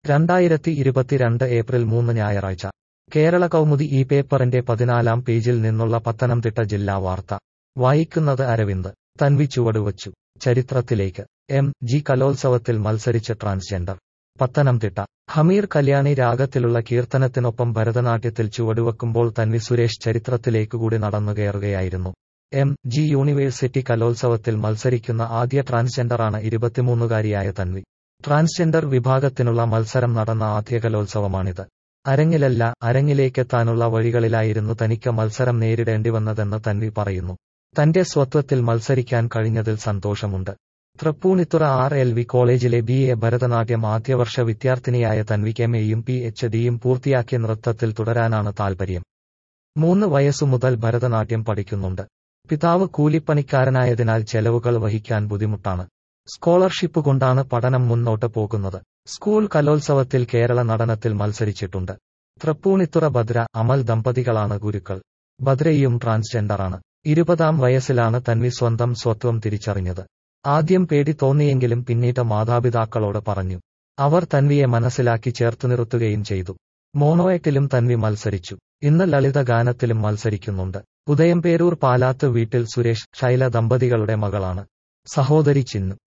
രണ്ടായിരത്തി ഇരുപത്തിരണ്ട് ഏപ്രിൽ മൂന്ന് ഞായറാഴ്ച കേരള കൗമുദി ഈ പേപ്പറിന്റെ പതിനാലാം പേജിൽ നിന്നുള്ള പത്തനംതിട്ട ജില്ലാ വാർത്ത വായിക്കുന്നത് അരവിന്ദ് തൻവി ചുവടുവച്ചു ചരിത്രത്തിലേക്ക് എം ജി കലോത്സവത്തിൽ മത്സരിച്ച ട്രാൻസ്ജെൻഡർ പത്തനംതിട്ട ഹമീർ കല്യാണി രാഗത്തിലുള്ള കീർത്തനത്തിനൊപ്പം ഭരതനാട്യത്തിൽ ചുവടുവെക്കുമ്പോൾ തൻവി സുരേഷ് ചരിത്രത്തിലേക്ക് കൂടി നടന്നുകയറുകയായിരുന്നു എം ജി യൂണിവേഴ്സിറ്റി കലോത്സവത്തിൽ മത്സരിക്കുന്ന ആദ്യ ട്രാൻസ്ജെൻഡറാണ് ഇരുപത്തിമൂന്നുകാരിയായ തൻവി ട്രാൻസ്ജെൻഡർ വിഭാഗത്തിനുള്ള മത്സരം നടന്ന ആദ്യ കലോത്സവമാണിത് അരങ്ങിലല്ല അരങ്ങിലേക്കെത്താനുള്ള വഴികളിലായിരുന്നു തനിക്ക് മത്സരം നേരിടേണ്ടിവന്നതെന്ന് തൻവി പറയുന്നു തന്റെ സ്വത്വത്തിൽ മത്സരിക്കാൻ കഴിഞ്ഞതിൽ സന്തോഷമുണ്ട് തൃപ്പൂണിത്തുറ ആർ എൽ വി കോളേജിലെ ബി എ ഭരതനാട്യം ആദ്യവർഷ വിദ്യാർത്ഥിനിയായ തൻവിക്ക് എം എയും പി എച്ച് ഡിയും പൂർത്തിയാക്കിയ നൃത്തത്തിൽ തുടരാനാണ് താൽപര്യം മൂന്ന് വയസ്സു മുതൽ ഭരതനാട്യം പഠിക്കുന്നുണ്ട് പിതാവ് കൂലിപ്പണിക്കാരനായതിനാൽ ചെലവുകൾ വഹിക്കാൻ ബുദ്ധിമുട്ടാണ് സ്കോളർഷിപ്പ് കൊണ്ടാണ് പഠനം മുന്നോട്ട് പോകുന്നത് സ്കൂൾ കലോത്സവത്തിൽ കേരള നടനത്തിൽ മത്സരിച്ചിട്ടുണ്ട് തൃപ്പൂണിത്തുറ ഭദ്ര അമൽ ദമ്പതികളാണ് ഗുരുക്കൾ ഭദ്രയും ട്രാൻസ്ജെൻഡറാണ് ഇരുപതാം വയസ്സിലാണ് തൻവി സ്വന്തം സ്വത്വം തിരിച്ചറിഞ്ഞത് ആദ്യം പേടി തോന്നിയെങ്കിലും പിന്നീട് മാതാപിതാക്കളോട് പറഞ്ഞു അവർ തൻവിയെ മനസ്സിലാക്കി ചേർത്തു നിർത്തുകയും ചെയ്തു മോണോയറ്റിലും തൻവി മത്സരിച്ചു ഇന്ന് ലളിത ഗാനത്തിലും മത്സരിക്കുന്നുണ്ട് ഉദയംപേരൂർ പാലാത്ത് വീട്ടിൽ സുരേഷ് ശൈല ദമ്പതികളുടെ മകളാണ് സഹോദരി ചിന്നു